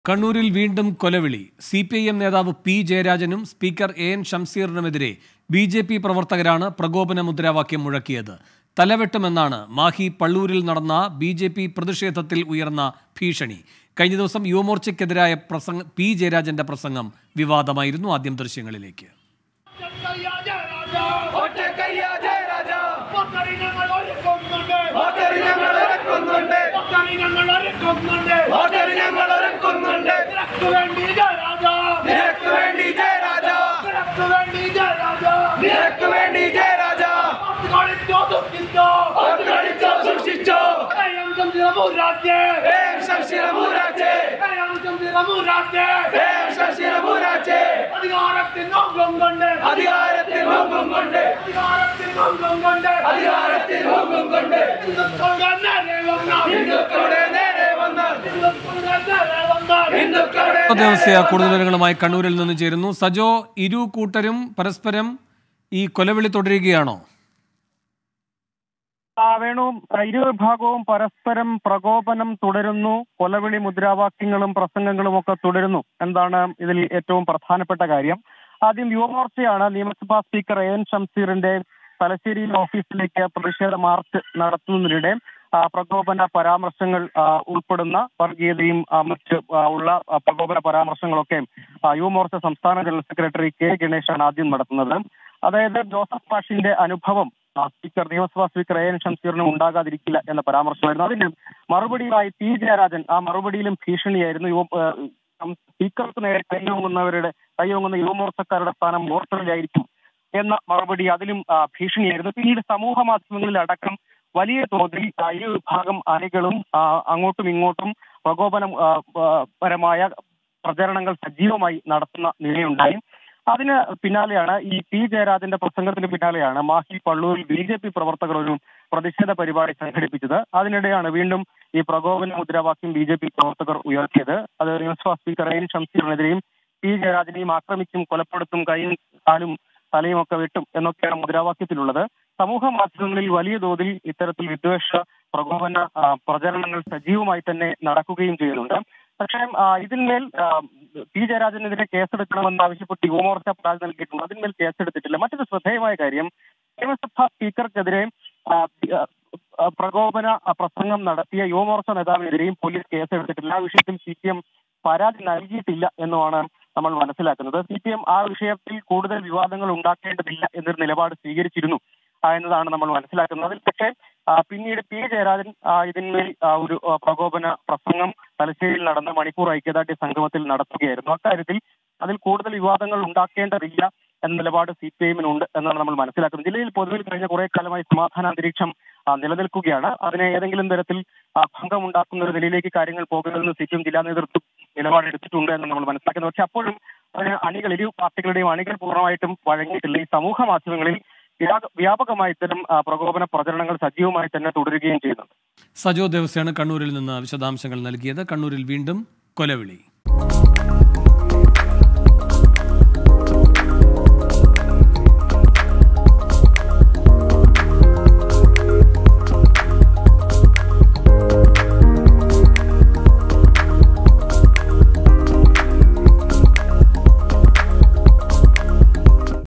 കണ്ണൂരിൽ വീണ്ടും കൊലവിളി സി പി ഐ എം നേതാവ് പി ജയരാജനും സ്പീക്കർ എ എൻ ഷംസീറിനുമെതിരെ ബി ജെ പി പ്രവർത്തകരാണ് പ്രകോപന മുദ്രാവാക്യം മുഴക്കിയത് തലവെട്ടുമെന്നാണ് മാഹി പള്ളൂരിൽ നടന്ന ബി ജെ പി പ്രതിഷേധത്തിൽ ഉയർന്ന ഭീഷണി കഴിഞ്ഞ ദിവസം യുവമോർച്ചയ്ക്കെതിരായ പ്രസംഗ പി ജയരാജന്റെ പ്രസംഗം വിവാദമായിരുന്നു ആദ്യം ദൃശ്യങ്ങളിലേക്ക് ഒറ്റക്കയ്യ ജയരാജ ഒറ്റക്കയ്യ ജയരാജ മോട്ടറി ഞങ്ങൾ ഇറക്കുന്നുണ്ട് മോട്ടറി ഞങ്ങൾ ഒരുക്കുന്നുണ്ട് മോട്ടറി ഞങ്ങൾ മോട്ടറി ഞങ്ങൾ ഒരുക്കുന്നുണ്ട് ഇറക്കുന്നുണ്ട് മോട്ടറി ഞങ്ങൾ ഇറക്കുന്നുണ്ട് നിനക്ക് വേണ്ടി ജയരാജ നിനക്ക് വേണ്ടി ജയരാജ നിനക്ക് വേണ്ടി ജയരാജ നിനക്ക് വേണ്ടി ജയരാജ പത്ത് കളിച്ചോ ദുഃഖിച്ചോ അത് കളിച്ചോ സൂക്ഷിച്ചോ കയ്യം ചന്ദ്രമൂരാജ് ഏം ശംശിരമൂരാച്ചേ കയ്യം ചന്ദ്രമൂരാജ് ഏം ശംശിരമൂരാച്ചേ അധികാരത്തിൻ നോക്കം കൊണ്ട് അധികാരത്തിൽ ഹോങ്കം കൊണ്ട് അധികാരത്തിൻ നോക്കം കൊണ്ട് അധികാരത്തിൽ ഹോങ്കം കൊണ്ട് ഹിന്ദുക്കളുടെ നേരെ വന്നാൽ ഹിന്ദുക്കളുടെ നേരെ വന്നാൽ ഹിന്ദുക്കളുടെ നേരെ വന്നാൽ ഹിന്ദുക്കളുടെ ദേവസ്യ കൂടുതൽ വിവരങ്ങളുമായി കണ്ണൂരിൽ നിന്ന് ചേരുന്നു സജോ ഇരു കൂട്ടരും പരസ്പരം ഈ കൊലവിളി തുടരുകയാണോ ആ, വേണു ഇരുവിഭാഗവും പരസ്പരം പ്രകോപനം തുടരുന്നു കൊലവിളി മുദ്രാവാക്യങ്ങളും പ്രസംഗങ്ങളും ഒക്കെ തുടരുന്നു എന്താണ് ഇതിൽ ഏറ്റവും പ്രധാനപ്പെട്ട കാര്യം ആദ്യം യുവമോർച്ചയാണ് നിയമസഭാ സ്പീക്കർ എ എൻ ഷംസീറിന്റെ തലശ്ശേരിയിലെ ഓഫീസിലേക്ക് പ്രതിഷേധ മാർച്ച് നടത്തുന്നതിനിടെ ആ, പ്രകോപന പരാമർശങ്ങൾ ആ, ഉൾപ്പെടുന്ന വർഗീയതയും ആ, മറ്റ് ആ, ഉള്ള ആ, പ്രകോപന പരാമർശങ്ങളൊക്കെ ആ, യുവമോർച്ച സംസ്ഥാന ജനറൽ സെക്രട്ടറി കെ ഗണേശാണ് ആദ്യം നടത്തുന്നത് അതായത് ജോസഫ് മാഷിന്റെ അനുഭവം ആ, സ്പീക്കർ നിയമസഭാ സ്പീക്കർ എ എൻ ഷംസീറിന് ഉണ്ടാകാതിരിക്കില്ല എന്ന പരാമർശമായിരുന്നു അതിന് മറുപടിയുമായി പി ജയരാജൻ ആ മറുപടിയിലും ഭീഷണിയായിരുന്നു യുവ ആ, സം- സ്പീക്കർക്ക് നേരെ കൈയോങ്ങുന്നവരുടെ കൈയോങ്ങുന്ന യുവമോർച്ചക്കാരുടെ സ്ഥാനം മോർച്ചറിലായിരിക്കും എന്ന മറുപടി അതിലും ആ, ഭീഷണിയായിരുന്നു പിന്നീട് സമൂഹ മാധ്യമങ്ങളിൽ അടക്കം വലിയ തോതിൽ ആ, ഇരു വിഭാഗം അണികളും ആ, അങ്ങോട്ടും ഇങ്ങോട്ടും പ്രകോപനം ആ, ആ, പരമായ പ്രചരണങ്ങൾ സജീവമായി നടത്തുന്ന നിലയുണ്ടായി അതിന് പിന്നാലെയാണ് ഈ പി ജയരാജന്റെ പ്രസംഗത്തിന് പിന്നാലെയാണ് മാഹി പള്ളൂരിൽ ബി ജെ പി പ്രവർത്തകർ ഒരു പ്രതിഷേധ പരിപാടി സംഘടിപ്പിച്ചത് അതിനിടെയാണ് വീണ്ടും ഈ പ്രകോപന മുദ്രാവാക്യം ബി ജെ പി പ്രവർത്തകർ ഉയർത്തിയത് അത് നിയമസഭാ സ്പീക്കർ എൻ ഷംസീറിനെതിരെയും പി ജയരാജനെയും ആക്രമിക്കും കൊലപ്പെടുത്തും കൈയും കാലും തലയും ഒക്കെ വെട്ടും എന്നൊക്കെയാണ് മുദ്രാവാക്യത്തിലുള്ളത് സമൂഹ മാധ്യമങ്ങളിൽ വലിയ തോതിൽ ഇത്തരത്തിൽ വിദ്വേഷ പ്രകോപന ആ, പ്രചരണങ്ങൾ സജീവമായി തന്നെ നടക്കുകയും ചെയ്യുന്നുണ്ട് പക്ഷേ ആ, ഇതിന്മേൽ ആ, പി ജയരാജനെതിരെ കേസെടുക്കണമെന്ന് ആവശ്യപ്പെട്ട് യുവമോർച്ച പരാതി നൽകിയിട്ടുണ്ട് അതിന്മേൽ കേസെടുത്തിട്ടില്ല മറ്റൊരു ശ്രദ്ധേയമായ കാര്യം നിയമസഭാ സ്പീക്കർക്കെതിരെ ആ, ആ, ആ, പ്രകോപന ആ, പ്രസംഗം നടത്തിയ യുവമോർച്ച നേതാവിനെതിരെയും പോലീസ് കേസെടുത്തിട്ടില്ല ആ വിഷയത്തിൽ സി പി എം പരാതി നൽകിയിട്ടില്ല എന്നുമാണ് നമ്മൾ മനസ്സിലാക്കുന്നത് സി പി എം ആ വിഷയത്തിൽ കൂടുതൽ വിവാദങ്ങൾ ഉണ്ടാക്കേണ്ടതില്ല എന്നൊരു നിലപാട് സ്വീകരിച്ചിരുന്നു ആ, എന്നതാണ് നമ്മൾ മനസ്സിലാക്കുന്നത് അതിൽ പക്ഷേ ആ, പിന്നീട് പി ജയരാജൻ ആ, ഇതിന്മേൽ ആ, ഒരു ആ, പ്രകോപന പ്രസംഗം തലശ്ശേരിയിൽ നടന്ന മണിപ്പൂർ ഐക്യദാർഢ്യ സംഗമത്തിൽ നടത്തുകയായിരുന്നു അക്കാര്യത്തിൽ അതിൽ കൂടുതൽ വിവാദങ്ങൾ ഉണ്ടാക്കേണ്ടതില്ല എന്ന നിലപാട് സി പി ഐഎമ്മിനുണ്ട് എന്നാണ് നമ്മൾ മനസ്സിലാക്കുന്നത് ജില്ലയിൽ പൊതുവിൽ കഴിഞ്ഞ കുറെ കാലമായി സമാധാന അന്തരീക്ഷം ആ, നിലനിൽക്കുകയാണ് അതിനെ ഏതെങ്കിലും തരത്തിൽ ആ, ഭംഗമുണ്ടാക്കുന്ന ഒരു നിലയിലേക്ക് കാര്യങ്ങൾ പോകരുതെന്ന് സി പി എം ജില്ലാ നേതൃത്വം നിലപാടെടുത്തിട്ടുണ്ട് എന്ന് നമ്മൾ മനസ്സിലാക്കുന്നത് പക്ഷെ അപ്പോഴും അതിന് അണികൾ ഇരു പാർട്ടികളുടെയും അണികൾ പൂർണ്ണമായിട്ടും വഴങ്ങിയിട്ടില്ല ഈ സമൂഹ മാധ്യമങ്ങളിൽ വ്യാപ- വ്യാപകമായി ഇത്തരം ആ, പ്രകോപന പ്രചരണങ്ങൾ സജീവമായി തന്നെ തുടരുകയും ചെയ്യുന്നുണ്ട് സജോ ദേവസ്യാണ് കണ്ണൂരിൽ നിന്ന് വിശദാംശങ്ങൾ നൽകിയത് കണ്ണൂരിൽ വീണ്ടും കൊലവിളി